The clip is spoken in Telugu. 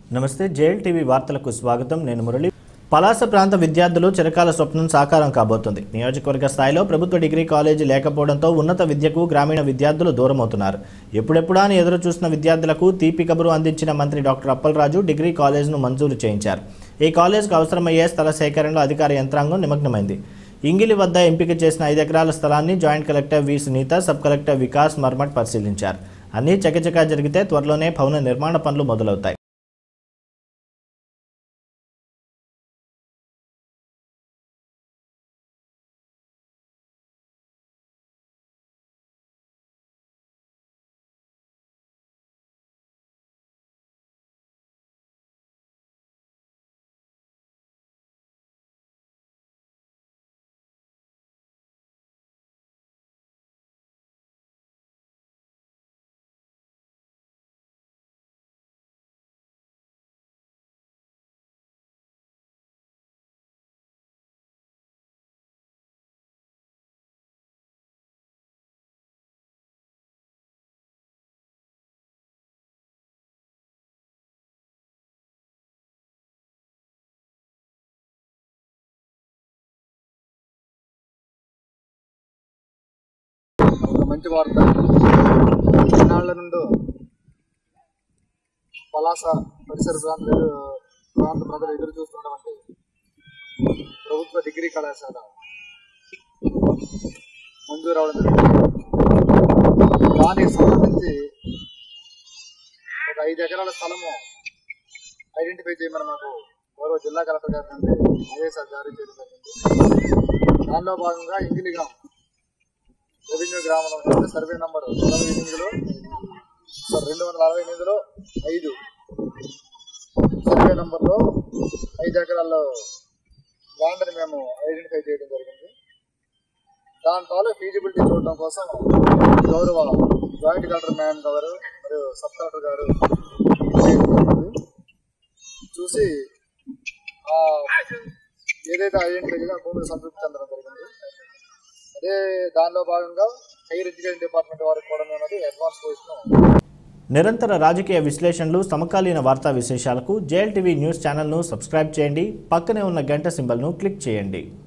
నమస్తే జేఎల్ టీవీ వార్తలకు స్వాగతం నేను మురళి పలాస ప్రాంత విద్యార్థులు చిరకాల స్వప్నం సాకారం కాబోతుంది నియోజకవర్గ స్థాయిలో ప్రభుత్వ డిగ్రీ కాలేజీ లేకపోవడంతో ఉన్నత విద్యకు గ్రామీణ విద్యార్థులు దూరమవుతున్నారు ఎప్పుడెప్పుడా అని ఎదురు చూసిన విద్యార్థులకు తీపి కబురు అందించిన మంత్రి డాక్టర్ అప్పలరాజు డిగ్రీ కాలేజ్ను మంజూరు చేయించారు ఈ కాలేజ్కు అవసరమయ్యే స్థల సేకరణలో అధికార యంత్రాంగం నిమగ్నమైంది ఇంగిలి వద్ద ఎంపిక చేసిన ఐదు ఎకరాల స్థలాన్ని joint collector V Sunitha sub collector Vikas Marmat పరిశీలించారు అన్నీ చకచకా జరిగితే త్వరలోనే భవన నిర్మాణ పనులు మొదలవుతాయి ఒక మంచి వార్త ఇన్నాళ్ల నుండి పలాస పరిసర ప్రాంత ప్రాంత ప్రజలు ఎదురు చూస్తున్నటువంటి ప్రభుత్వ డిగ్రీ కళాశాల మంజూరు అవడం జరిగింది దానికి సంబంధించి ఒక ఐదు ఎకరాల స్థలము ఐడెంటిఫై చేయమని మాకు గౌరవ జిల్లా కలెక్టర్ గారి నుండి ఆదేశాలు జారీ చేయడం జరిగింది దానిలో భాగంగా ఇంగిలిగాం రెవెన్యూ గ్రామంలో ఉంటుంది సర్వే నంబర్ నలభై ఎనిమిదిలో సార్ రెండు వందల అరవై ఎనిమిదిలో ఐదు సర్వే నంబర్లో ఐదు ఎకరాల్లో ల్యాండ్ని మేము ఐడెంటిఫై చేయడం జరిగింది దాని తాలూ ఫీజిబిలిటీ చూడడం కోసం గౌరవ జాయింట్ కలెక్టర్ మ్యామ్ గారు మరియు సబ్ కలెక్టర్ గారు చేయడం జరిగింది. చూసి ఆ ఏదైతే ఐడెంటిఫై చేయాలో ఆ భూమిని సంతృప్తి చెందడం జరిగింది అదే దానిలో భాగంగా హైయర్ ఎడ్యుకేషన్ డిపార్ట్మెంట్ వారికి కూడా మేము అది అడ్వాన్స్ పొజిషన్ నిరంతర రాజకీయ విశ్లేషణలు సమకాలీన వార్తా విశేషాలకు జేఎల్ టీవీ న్యూస్ ఛానల్ను సబ్స్క్రైబ్ చేయండి పక్కనే ఉన్న గంట సింబల్ను క్లిక్ చేయండి